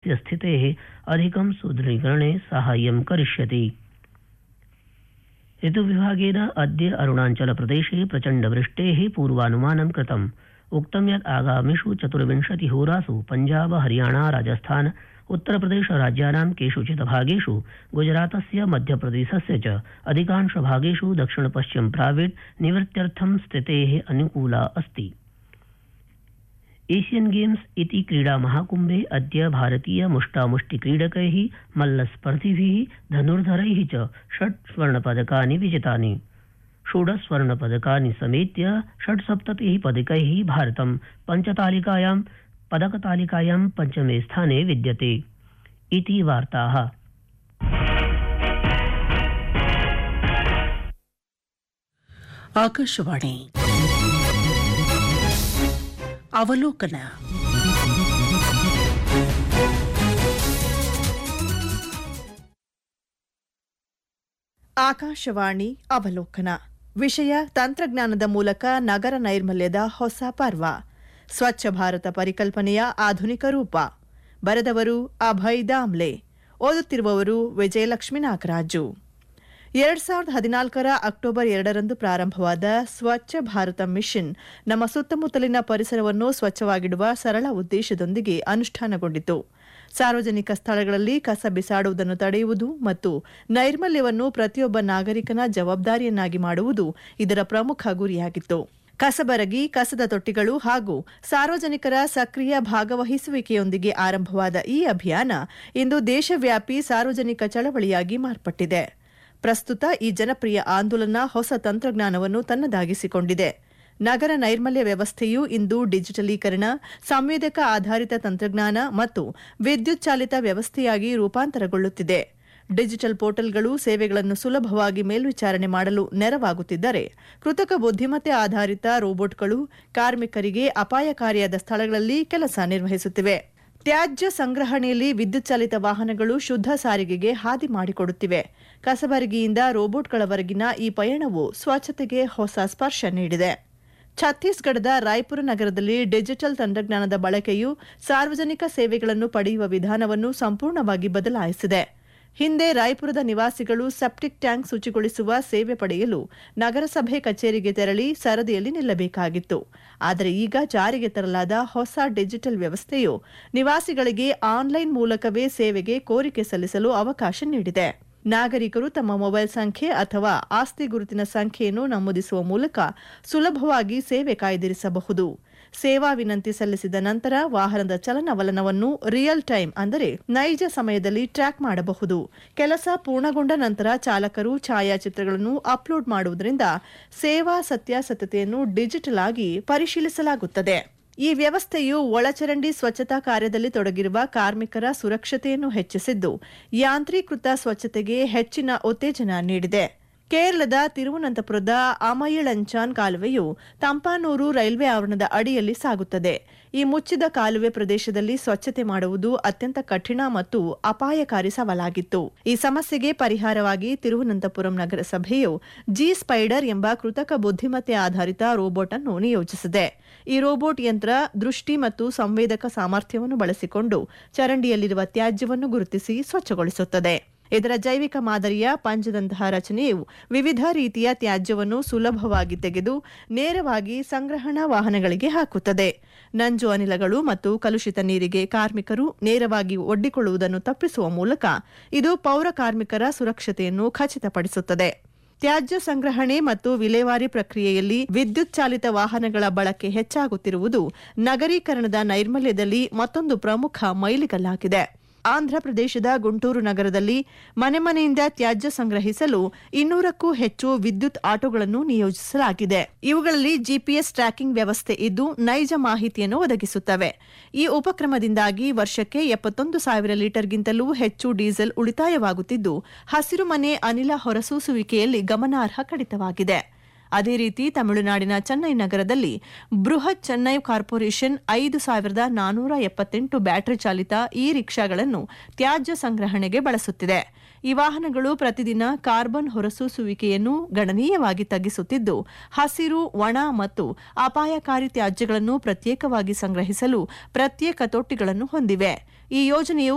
नगरस्य स्थितेः अधिकं सुदृढीकरणे साहाय्यं करिष्यति ऋतुविभागेन अद्य अरुणाचलप्रदेशे प्रचण्डवृष्टेः पूर्वानुमानं कृतम् उक्तं यत् आगामिषु चतुर्विंशति होरासु पञ्जाब हरियाणा राजस्थान उत्तरप्रदेश राज्यानां केषुचित् भागेषु गुजरातस्य मध्यप्रदेशस्य च अधिकांश भागेषु दक्षिण पश्चिम प्राविड् निवृत्त्यर्थं स्थितेः अनुकूला अस्ति एशियन गेम्स इति क्रीडा महाकुम्भे अद्य भारतीय मुष्टामुष्टिक्रीडकैः मल्लस्पर्धिभिः धनुर्धरैः च षट् स्वर्णपदकानि विजितानि षोडश स्वर्णपदकानि समेत्य षट्सप्ततिः पदकैः भारतं पञ्चतालिकायां पदकतालिकायां पञ्चमे स्थाने विद्यते इति वार्ताः ಆಕಾಶವಾಣಿ ಅವಲೋಕನ ಆಕಾಶವಾಣಿ ಅವಲೋಕನ ವಿಷಯ ತಂತ್ರಜ್ಞಾನದ ಮೂಲಕ ನಗರ ನೈರ್ಮಲ್ಯದ ಹೊಸ ಪರ್ವ ಸ್ವಚ್ಛ ಭಾರತ ಪರಿಕಲ್ಪನೆಯ ಆಧುನಿಕ ರೂಪ ಬರೆದವರು ಅಭಯ್ ದಾಮ್ಲೆ ಓದುತ್ತಿರುವವರು ವಿಜಯಲಕ್ಷ್ಮಿ ನಾಗರಾಜು ಎರಡ್ ಸಾವಿರದ ಹದಿನಾಲ್ಕರ ಅಕ್ಟೋಬರ್ ಎರಡರಂದು ಪ್ರಾರಂಭವಾದ ಸ್ವಚ್ಛ ಭಾರತ ಮಿಷನ್ ನಮ್ಮ ಸುತ್ತಮುತ್ತಲಿನ ಪರಿಸರವನ್ನು ಸ್ವಚ್ಛವಾಗಿಡುವ ಸರಳ ಉದ್ದೇಶದೊಂದಿಗೆ ಅನುಷ್ಠಾನಗೊಂಡಿತು ಸಾರ್ವಜನಿಕ ಸ್ಥಳಗಳಲ್ಲಿ ಕಸ ಬಿಸಾಡುವುದನ್ನು ತಡೆಯುವುದು ಮತ್ತು ನೈರ್ಮಲ್ಯವನ್ನು ಪ್ರತಿಯೊಬ್ಬ ನಾಗರಿಕನ ಜವಾಬ್ದಾರಿಯನ್ನಾಗಿ ಮಾಡುವುದು ಇದರ ಪ್ರಮುಖ ಗುರಿಯಾಗಿತ್ತು ಕಸಬರಗಿ ಕಸದ ತೊಟ್ಟಿಗಳು ಹಾಗೂ ಸಾರ್ವಜನಿಕರ ಸಕ್ರಿಯ ಭಾಗವಹಿಸುವಿಕೆಯೊಂದಿಗೆ ಆರಂಭವಾದ ಈ ಅಭಿಯಾನ ಇಂದು ದೇಶವ್ಯಾಪಿ ಸಾರ್ವಜನಿಕ ಚಳವಳಿಯಾಗಿ ಮಾರ್ಪಟ್ಟಿದೆ ಪ್ರಸ್ತುತ ಈ ಜನಪ್ರಿಯ ಆಂದೋಲನ ಹೊಸ ತಂತ್ರಜ್ಞಾನವನ್ನು ತನ್ನದಾಗಿಸಿಕೊಂಡಿದೆ ನಗರ ನೈರ್ಮಲ್ಯ ವ್ಯವಸ್ಥೆಯು ಇಂದು ಡಿಜಿಟಲೀಕರಣ ಸಂವೇದಕ ಆಧಾರಿತ ತಂತ್ರಜ್ಞಾನ ಮತ್ತು ವಿದ್ಯುತ್ ಚಾಲಿತ ವ್ಯವಸ್ಥೆಯಾಗಿ ರೂಪಾಂತರಗೊಳ್ಳುತ್ತಿದೆ ಡಿಜಿಟಲ್ ಪೋರ್ಟಲ್ಗಳು ಸೇವೆಗಳನ್ನು ಸುಲಭವಾಗಿ ಮೇಲ್ವಿಚಾರಣೆ ಮಾಡಲು ನೆರವಾಗುತ್ತಿದ್ದರೆ ಕೃತಕ ಬುದ್ಧಿಮತ್ತೆ ಆಧಾರಿತ ರೋಬೋಟ್ಗಳು ಕಾರ್ಮಿಕರಿಗೆ ಅಪಾಯಕಾರಿಯಾದ ಸ್ಥಳಗಳಲ್ಲಿ ಕೆಲಸ ನಿರ್ವಹಿಸುತ್ತಿವೆ ತ್ಯಾಜ್ಯ ಸಂಗ್ರಹಣೆಯಲ್ಲಿ ವಿದ್ಯುತ್ ಚಾಲಿತ ವಾಹನಗಳು ಶುದ್ಧ ಸಾರಿಗೆಗೆ ಹಾದಿ ಮಾಡಿಕೊಡುತ್ತಿವೆ ಕಸಬರಗಿಯಿಂದ ರೋಬೋಟ್ಗಳವರೆಗಿನ ಈ ಪಯಣವು ಸ್ವಚ್ಛತೆಗೆ ಹೊಸ ಸ್ಪರ್ಶ ನೀಡಿದೆ ಛತ್ತೀಸ್ಗಢದ ರಾಯ್ಪುರ ನಗರದಲ್ಲಿ ಡಿಜಿಟಲ್ ತಂತ್ರಜ್ಞಾನದ ಬಳಕೆಯು ಸಾರ್ವಜನಿಕ ಸೇವೆಗಳನ್ನು ಪಡೆಯುವ ವಿಧಾನವನ್ನು ಸಂಪೂರ್ಣವಾಗಿ ಬದಲಾಯಿಸಿದೆ ಹಿಂದೆ ರಾಯ್ಪುರದ ನಿವಾಸಿಗಳು ಸೆಪ್ಟಿಕ್ ಟ್ಯಾಂಕ್ ಶುಚಿಗೊಳಿಸುವ ಸೇವೆ ಪಡೆಯಲು ನಗರಸಭೆ ಕಚೇರಿಗೆ ತೆರಳಿ ಸರದಿಯಲ್ಲಿ ನಿಲ್ಲಬೇಕಾಗಿತ್ತು ಆದರೆ ಈಗ ಜಾರಿಗೆ ತರಲಾದ ಹೊಸ ಡಿಜಿಟಲ್ ವ್ಯವಸ್ಥೆಯು ನಿವಾಸಿಗಳಿಗೆ ಆನ್ಲೈನ್ ಮೂಲಕವೇ ಸೇವೆಗೆ ಕೋರಿಕೆ ಸಲ್ಲಿಸಲು ಅವಕಾಶ ನೀಡಿದೆ ನಾಗರಿಕರು ತಮ್ಮ ಮೊಬೈಲ್ ಸಂಖ್ಯೆ ಅಥವಾ ಆಸ್ತಿ ಗುರುತಿನ ಸಂಖ್ಯೆಯನ್ನು ನಮೂದಿಸುವ ಮೂಲಕ ಸುಲಭವಾಗಿ ಸೇವೆ ಕಾಯ್ದಿರಿಸಬಹುದು ಸೇವಾ ವಿನಂತಿ ಸಲ್ಲಿಸಿದ ನಂತರ ವಾಹನದ ಚಲನವಲನವನ್ನು ರಿಯಲ್ ಟೈಮ್ ಅಂದರೆ ನೈಜ ಸಮಯದಲ್ಲಿ ಟ್ರ್ಯಾಕ್ ಮಾಡಬಹುದು ಕೆಲಸ ಪೂರ್ಣಗೊಂಡ ನಂತರ ಚಾಲಕರು ಛಾಯಾಚಿತ್ರಗಳನ್ನು ಅಪ್ಲೋಡ್ ಮಾಡುವುದರಿಂದ ಸೇವಾ ಸತ್ಯಾಸತ್ಯತೆಯನ್ನು ಡಿಜಿಟಲ್ ಆಗಿ ಪರಿಶೀಲಿಸಲಾಗುತ್ತದೆ ಈ ವ್ಯವಸ್ಥೆಯು ಒಳಚರಂಡಿ ಸ್ವಚ್ಛತಾ ಕಾರ್ಯದಲ್ಲಿ ತೊಡಗಿರುವ ಕಾರ್ಮಿಕರ ಸುರಕ್ಷತೆಯನ್ನು ಹೆಚ್ಚಿಸಿದ್ದು ಯಾಂತ್ರೀಕೃತ ಸ್ವಚ್ಛತೆಗೆ ಹೆಚ್ಚಿನ ಉತ್ತೇಜನ ನೀಡಿದೆ ಕೇರಳದ ತಿರುವನಂತಪುರದ ಅಮಯಿಳಂಚಾನ್ ಕಾಲುವೆಯು ತಂಪಾನೂರು ರೈಲ್ವೆ ಆವರಣದ ಅಡಿಯಲ್ಲಿ ಸಾಗುತ್ತದೆ ಈ ಮುಚ್ಚಿದ ಕಾಲುವೆ ಪ್ರದೇಶದಲ್ಲಿ ಸ್ವಚ್ಛತೆ ಮಾಡುವುದು ಅತ್ಯಂತ ಕಠಿಣ ಮತ್ತು ಅಪಾಯಕಾರಿ ಸವಾಲಾಗಿತ್ತು ಈ ಸಮಸ್ಯೆಗೆ ಪರಿಹಾರವಾಗಿ ತಿರುವನಂತಪುರಂ ನಗರಸಭೆಯು ಜಿ ಸ್ಪೈಡರ್ ಎಂಬ ಕೃತಕ ಬುದ್ಧಿಮತ್ತೆ ಆಧಾರಿತ ರೋಬೋಟ್ ಅನ್ನು ನಿಯೋಜಿಸಿದೆ ಈ ರೋಬೋಟ್ ಯಂತ್ರ ದೃಷ್ಟಿ ಮತ್ತು ಸಂವೇದಕ ಸಾಮರ್ಥ್ಯವನ್ನು ಬಳಸಿಕೊಂಡು ಚರಂಡಿಯಲ್ಲಿರುವ ತ್ಯಾಜ್ಯವನ್ನು ಗುರುತಿಸಿ ಸ್ವಚ್ಛಗೊಳಿಸುತ್ತದೆ ಇದರ ಜೈವಿಕ ಮಾದರಿಯ ಪಂಜದಂತಹ ರಚನೆಯು ವಿವಿಧ ರೀತಿಯ ತ್ಯಾಜ್ಯವನ್ನು ಸುಲಭವಾಗಿ ತೆಗೆದು ನೇರವಾಗಿ ಸಂಗ್ರಹಣಾ ವಾಹನಗಳಿಗೆ ಹಾಕುತ್ತದೆ ನಂಜು ಅನಿಲಗಳು ಮತ್ತು ಕಲುಷಿತ ನೀರಿಗೆ ಕಾರ್ಮಿಕರು ನೇರವಾಗಿ ಒಡ್ಡಿಕೊಳ್ಳುವುದನ್ನು ತಪ್ಪಿಸುವ ಮೂಲಕ ಇದು ಪೌರ ಕಾರ್ಮಿಕರ ಸುರಕ್ಷತೆಯನ್ನು ಖಚಿತಪಡಿಸುತ್ತದೆ ತ್ಯಾಜ್ಯ ಸಂಗ್ರಹಣೆ ಮತ್ತು ವಿಲೇವಾರಿ ಪ್ರಕ್ರಿಯೆಯಲ್ಲಿ ವಿದ್ಯುತ್ ಚಾಲಿತ ವಾಹನಗಳ ಬಳಕೆ ಹೆಚ್ಚಾಗುತ್ತಿರುವುದು ನಗರೀಕರಣದ ನೈರ್ಮಲ್ಯದಲ್ಲಿ ಮತ್ತೊಂದು ಪ್ರಮುಖ ಮೈಲಿಗಲ್ಲಾಗಿದೆ ಆಂಧ್ರಪ್ರದೇಶದ ಗುಂಟೂರು ನಗರದಲ್ಲಿ ಮನೆ ಮನೆಯಿಂದ ತ್ಯಾಜ್ಯ ಸಂಗ್ರಹಿಸಲು ಇನ್ನೂರಕ್ಕೂ ಹೆಚ್ಚು ವಿದ್ಯುತ್ ಆಟೋಗಳನ್ನು ನಿಯೋಜಿಸಲಾಗಿದೆ ಇವುಗಳಲ್ಲಿ ಜಿಪಿಎಸ್ ಟ್ರ್ಯಾಕಿಂಗ್ ವ್ಯವಸ್ಥೆ ಇದ್ದು ನೈಜ ಮಾಹಿತಿಯನ್ನು ಒದಗಿಸುತ್ತವೆ ಈ ಉಪಕ್ರಮದಿಂದಾಗಿ ವರ್ಷಕ್ಕೆ ಎಪ್ಪತ್ತೊಂದು ಸಾವಿರ ಲೀಟರ್ಗಿಂತಲೂ ಹೆಚ್ಚು ಡೀಸೆಲ್ ಉಳಿತಾಯವಾಗುತ್ತಿದ್ದು ಹಸಿರು ಮನೆ ಅನಿಲ ಹೊರಸೂಸುವಿಕೆಯಲ್ಲಿ ಗಮನಾರ್ಹ ಕಡಿತವಾಗಿದೆ ಅದೇ ರೀತಿ ತಮಿಳುನಾಡಿನ ಚೆನ್ನೈ ನಗರದಲ್ಲಿ ಬೃಹತ್ ಚೆನ್ನೈ ಕಾರ್ಪೊರೇಷನ್ ಐದು ಸಾವಿರದ ನಾನೂರ ಎಪ್ಪತ್ತೆಂಟು ಬ್ಯಾಟರಿ ಚಾಲಿತ ಇ ರಿಕ್ಷಾಗಳನ್ನು ತ್ಯಾಜ್ಯ ಸಂಗ್ರಹಣೆಗೆ ಬಳಸುತ್ತಿದೆ ಈ ವಾಹನಗಳು ಪ್ರತಿದಿನ ಕಾರ್ಬನ್ ಹೊರಸೂಸುವಿಕೆಯನ್ನು ಗಣನೀಯವಾಗಿ ತಗ್ಗಿಸುತ್ತಿದ್ದು ಹಸಿರು ಒಣ ಮತ್ತು ಅಪಾಯಕಾರಿ ತ್ಯಾಜ್ಯಗಳನ್ನು ಪ್ರತ್ಯೇಕವಾಗಿ ಸಂಗ್ರಹಿಸಲು ಪ್ರತ್ಯೇಕ ತೊಟ್ಟಿಗಳನ್ನು ಹೊಂದಿವೆ ಈ ಯೋಜನೆಯು